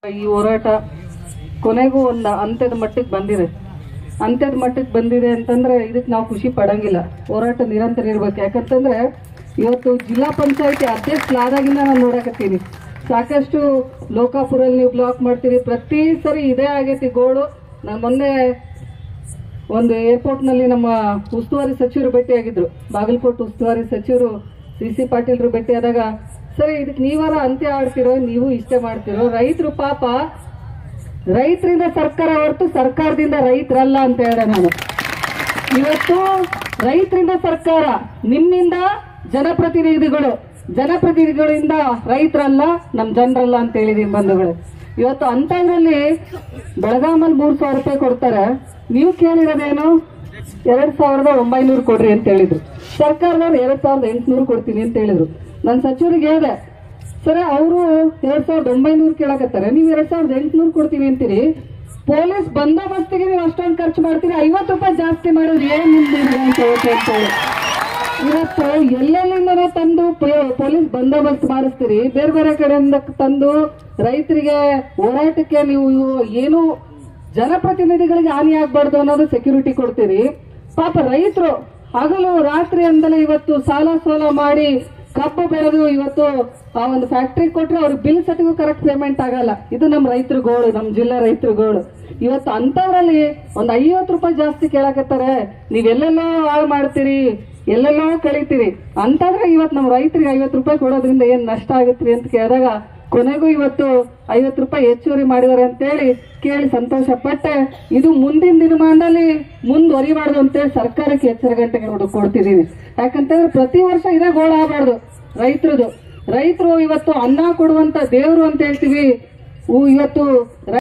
ಈ ಹೋರಾಟ ಕೊನೆಗೂ ಒಂದು ಅಂತ್ಯದ ಮಟ್ಟಕ್ಕೆ ಬಂದಿದೆ ಅಂತ್ಯದ ಮಟ್ಟಕ್ಕೆ ಬಂದಿದೆ ಅಂತಂದ್ರೆ ಇದಕ್ಕೆ ನಾವು ಖುಷಿ ಪಡಂಗಿಲ್ಲ ಹೋರಾಟ ನಿರಂತರ ಇರ್ಬೇಕು ಯಾಕಂತಂದ್ರೆ ಇವತ್ತು ಜಿಲ್ಲಾ ಪಂಚಾಯತಿ ಅಧ್ಯಕ್ಷರಾದಾಗಿಂದ ನಾನು ನೋಡಕತ್ತೀನಿ ಸಾಕಷ್ಟು ಲೋಕಾಪುರಲ್ಲಿ ನೀವು ಬ್ಲಾಕ್ ಮಾಡ್ತೀರಿ ಪ್ರತಿ ಸರಿ ಇದೇ ಆಗೈತಿ ಗೋಳು ನಾನು ಮೊನ್ನೆ ಒಂದು ಏರ್ಪೋರ್ಟ್ನಲ್ಲಿ ನಮ್ಮ ಉಸ್ತುವಾರಿ ಸಚಿವರು ಭೇಟಿಯಾಗಿದ್ರು ಬಾಗಲಕೋಟೆ ಉಸ್ತುವಾರಿ ಸಚಿವರು ಸಿ ಸಿ ಪಾಟೀಲ್ರು ಭೇಟಿಯಾದಾಗ ಸರಿ ಇದಕ್ಕೆ ನೀವಾರ ಅಂತ್ಯ ಆಡ್ತಿರೋ ನೀವು ಇಷ್ಟೇ ಮಾಡ್ತಿರೋ ರೈತರು ಪಾಪ ರೈತರಿಂದ ಸರ್ಕಾರ ಹೊರತು ಸರ್ಕಾರದಿಂದ ರೈತರಲ್ಲ ಅಂತ ಹೇಳ ನಾನು ಇವತ್ತು ರೈತರಿಂದ ಸರ್ಕಾರ ನಿಮ್ಮಿಂದ ಜನಪ್ರತಿನಿಧಿಗಳು ಜನಪ್ರತಿನಿಧಿಗಳಿಂದ ರೈತರಲ್ಲ ನಮ್ ಜನರಲ್ಲ ಅಂತ ಹೇಳಿದೀನಿ ಬಂಧುಗಳು ಇವತ್ತು ಅಂತದ್ರಲ್ಲಿ ಬೆಳಗಾಮಲ್ಲಿ ಮೂರ್ ಸಾವಿರ ರೂಪಾಯಿ ಕೊಡ್ತಾರೆ ನೀವು ಕೇಳಿರೋದೇನು ಎರಡ್ ಸಾವಿರದ ಒಂಬೈನೂರು ಕೊಡ್ರಿ ಅಂತ ಹೇಳಿದ್ರು ಸರ್ಕಾರದವ್ರು ಎರಡ್ ಸಾವಿರದ ಎಂಟುನೂರು ಕೊಡ್ತೀನಿ ಅಂತ ಹೇಳಿದ್ರು ನಾನು ಸಚಿವರಿಗೆ ಹೇಳಿದೆ ಸರ್ ಅವರು ಎರಡ್ ಸಾವಿರದ ಒಂಬೈನೂರು ಕೇಳಕತ್ತಾರೆ ನೀವು ಎರಡ್ ಸಾವಿರದ ಎಂಟುನೂರು ಕೊಡ್ತೀನಿ ಅಂತೀರಿ ಪೊಲೀಸ್ ಬಂದೋಬಸ್ತಿಗೆ ನೀವು ಅಷ್ಟೊಂದು ಖರ್ಚು ಮಾಡ್ತೀರಿ ಐವತ್ತು ರೂಪಾಯಿ ಜಾಸ್ತಿ ಮಾಡಿದ್ರೆ ಏನ್ ನಿಮ್ದು ಇದು ಅಂತ ಹೇಳಿ ಅಂತ ಹೇಳಿ. ಇವತ್ತು ಎಲ್ಲೆಲ್ಲಿಂದನೋ ತಂದು ಪೊ- ಪೊಲೀಸ್ ಬಂದೋಬಸ್ತ್ ಮಾಡಿಸ್ತೀರಿ ಬೇರೆ ಬೇರೆ ಕಡೆಯಿಂದ ತಂದು ರೈತರಿಗೆ ಹೋರಾಟಕ್ಕೆ ನೀವು ಇವು ಏನು ಜನಪ್ರತಿನಿಧಿಗಳಿಗೆ ಹಾನಿ ಆಗ್ಬಾರ್ದು ಅನ್ನೋದು ಸೆಕ್ಯೂರಿಟಿ ಕೊಡ್ತೀರಿ ಪಾಪ ರೈತರು ಹಗಲು ರಾತ್ರಿ ಅಂದಲೇ ಇವತ್ತು ಸಾಲ ಸೋಲ ಮಾಡಿ ಕಬ್ಬು ಬೆಳೆದು ಇವತ್ತು ಆ ಒಂದು ಫ್ಯಾಕ್ಟ್ರಿ ಕೊಟ್ರೆ ಅವ್ರಿಗೆ ಬಿಲ್ ಸತಿಗೂ ಕರೆಕ್ಟ್ ಪೇಮೆಂಟ್ ಆಗಲ್ಲ ಇದು ನಮ್ಮ ರೈತರ ಗೋಳು ನಮ್ಮ ಜಿಲ್ಲಾ ರೈತರ ಗೋಳು ಇವತ್ತು ಅಂತವ್ರಲ್ಲಿ ಒಂದ್ ಐವತ್ತು ರೂಪಾಯಿ ಜಾಸ್ತಿ ಕೇಳಕತ್ತಾರೆ ನೀವೆಲ್ಲೆಲ್ಲೋ ಹಾಳು ಮಾಡ್ತೀರಿ ಎಲ್ಲೆಲ್ಲೋ ಕಳಿತೀರಿ ಅಂತಂದ್ರೆ ಇವತ್ತು ನಮ್ಮ ರೈತರಿಗೆ ಐವತ್ತು ರೂಪಾಯಿ ಕೊಡೋದ್ರಿಂದ ಏನ್ ನಷ್ಟ ಆಗತ್ರಿ ಅಂತ ಕೇಳಿದಾಗ ಕೊನೆಗೂ ಇವತ್ತು ಐವತ್ತು ರೂಪಾಯಿ ಹೆಚ್ಚುವರಿ ಮಾಡಿದಾರೆ ಅಂತೇಳಿ ಕೇಳಿ ಸಂತೋಷ ಪಟ್ಟೆ ಇದು ಮುಂದಿನ ದಿನಮಾನದಲ್ಲಿ ಮುಂದುವರಿಬಾರ್ದು ಅಂತೇಳಿ ಸರ್ಕಾರಕ್ಕೆ ಎಚ್ಚರ ಗಂಟೆಗೆ ಕೊಡ್ತಿದೀನಿ ಯಾಕಂತಂದ್ರೆ ಪ್ರತಿ ವರ್ಷ ಇದೇ ಗೋಳ ಆಗಬಾರ್ದು ರೈತರದು ರೈತರು ಇವತ್ತು ಅನ್ನ ಕೊಡುವಂತ ದೇವರು ಅಂತ ಹೇಳ್ತೀವಿ ಉ- ಇವತ್ತು